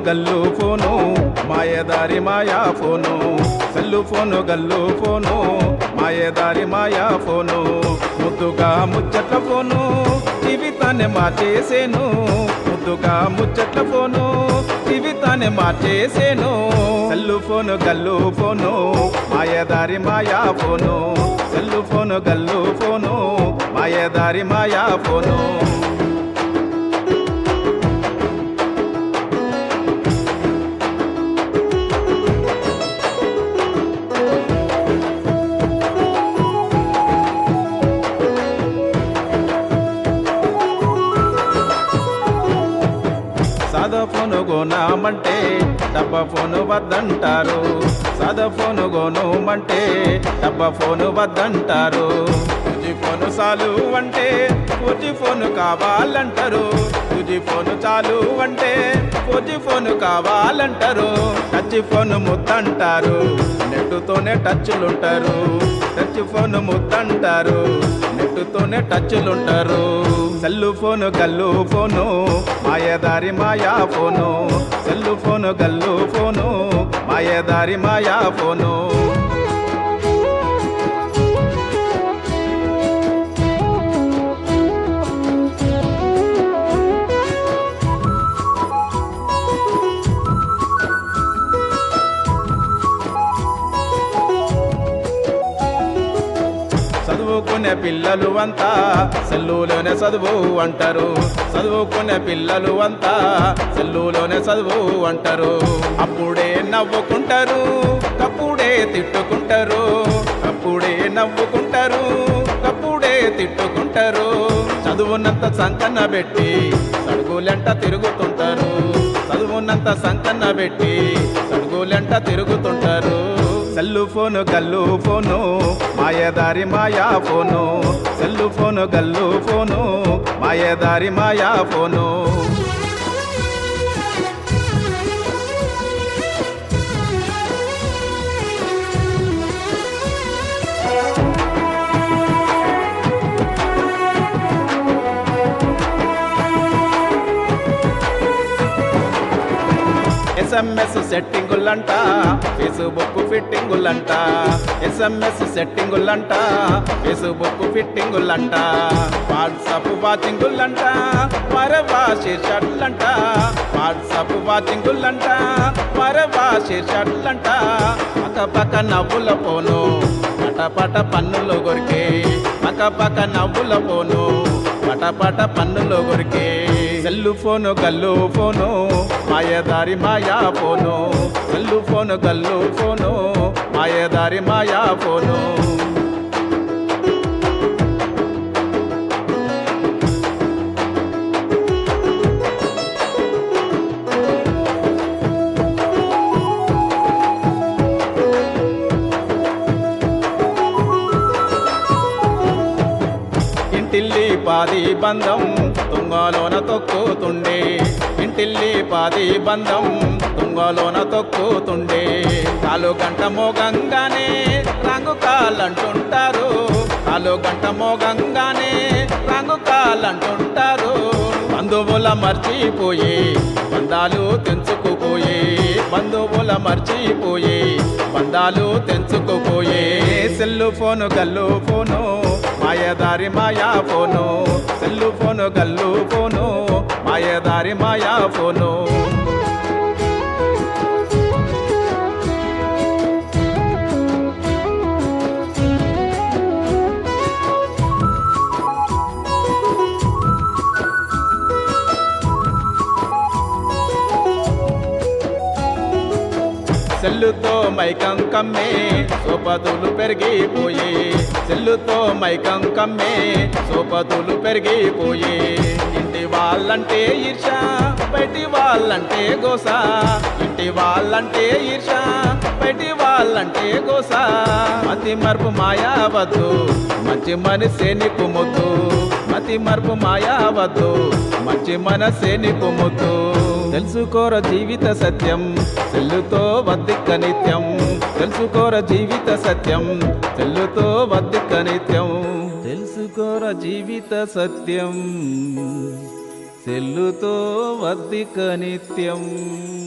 గల్లు ఫోను మాయదారి మాయా ఫోను సెల్లు ఫోను గల్లు ఫోను మాయదారి మాయా ఫోను ముద్దుగా ముచ్చట్ల ఫోను జీవితాన్ని మార్చేసేను ముద్దుగా ముచ్చట్ల ఫోను జీవితాన్ని మార్చేసేను సెల్లు ఫోను గల్లు ఫోను మాయదారి మాయా ఫోను సెల్లు ఫోను గల్లు ఫోను మాయదారి మాయా ఫోను సాదా ఫోను గోనామంటే డబ్బా ఫోను వద్దంటారు సాదా ఫోను గోనుమంటే డబ్బా ఫోను వద్దంటారు తుజి ఫోను చాలు అంటే పూజి ఫోను కావాలంటారు తుజి ఫోను చాలు అంటే పూజి ఫోను కావాలంటారు టచ్ ఫోను ముద్దంటారు నెట్టుతోనే టచ్లుంటారు టచ్ ఫోను ముద్దంటారు నెట్టుతోనే టచ్లుంటారు సెల్లు ఫోను గల్లు ఫోను మాయదారి మాయా ఫోను సెల్లు ఫోను గల్లు ఫోను మాయదారి మాయా ఫోను చదువుకునే పిల్లలు అంతా సెల్లులోనే చదువు అంటారు చదువుకునే పిల్లలు అంతా సెల్లులోనే చదువు అంటారు అప్పుడే నవ్వుకుంటారు అప్పుడే తిట్టుకుంటారు అప్పుడే నవ్వుకుంటారు అప్పుడే తిట్టుకుంటారు చదువునంత సంకన్న పెట్టి సడుగులెంట తిరుగుతుంటారు చదువునంత సంకన్న పెట్టి సడుగులెంట తిరుగుతుంటారు సెల్లు ఫోను గల్లు ఫోను మాయదారి మాయా ఫోను సెల్లు ఫోను గల్లు ఫోను మాయదారి మాయా ఫోను ఎస్ఎంఎస్ సెట్టింగులంట ఫేస్బుక్ ఫిట్టింగులంట ఎస్ఎంఎస్ సెట్టింగులంట ఫేస్బుక్ ఫిట్టింగులంట వాట్సాప్ వాచింగులంట మరవా షర్ట్లంట వాట్సాప్ వాచింగులంట మరవా షర్ట్లంట పక్క పక్క నవ్వుల పోను పట పట పన్నులు కొరికే పక్క పక్క నవ్వుల పోను పట పట పన్నులు కొరికే సెల్లు ఫోను గల్లు ఫోను మాయదారి మాయా ఫోను సెల్లు ఫోను గల్లు ఫోను మాయదారి మాయా ఫోను ఇంటిల్లి పాది బంధం తుంగలోన తొక్కుతుండే ఇంటిల్లి పాది బంధం తుంగలోన తొక్కుతుండే కాలు గంట మోగంగానే రంగు కాలంటుంటారు కాలు గంట మోగంగానే రంగు కాలంటుంటారు బంధువుల మర్చిపోయి బంధాలు తెంచుకుపోయి బంధువుల మర్చిపోయి బంధాలు తెంచుకుపోయి సెల్లు ఫోను గల్లు ఫోను మాయదారి మాయా ఫోను సెల్లు ఫోను గల్లు ఫోను మాయదారి మాయా ఫోను సెల్లుతో మైకం కమ్మే సోపతులు పెరిగిపోయి సెల్లుతో మైకం కమ్మే సోపతులు పెరిగిపోయి ఇంటి వాళ్ళంటే ఈర్ష బయటి వాళ్ళంటే గోస ఇంటి వాళ్ళంటే ఈర్ష బయటి వాళ్ళంటే గోస మతి మరుపు మాయావద్దు మంచి మనిషే నీకు ముద్దు మతి మరుపు మాయావద్దు మంచి మనసే నీకు ముద్దు తెలుసుకోర జీవిత సత్యం చెల్లుతో వద్దిక్క నిత్యం తెలుసుకోర జీవిత సత్యం చెల్లుతో వద్దిక్క నిత్యం తెలుసుకోర జీవిత సత్యం చెల్లుతో వద్దిక నిత్యం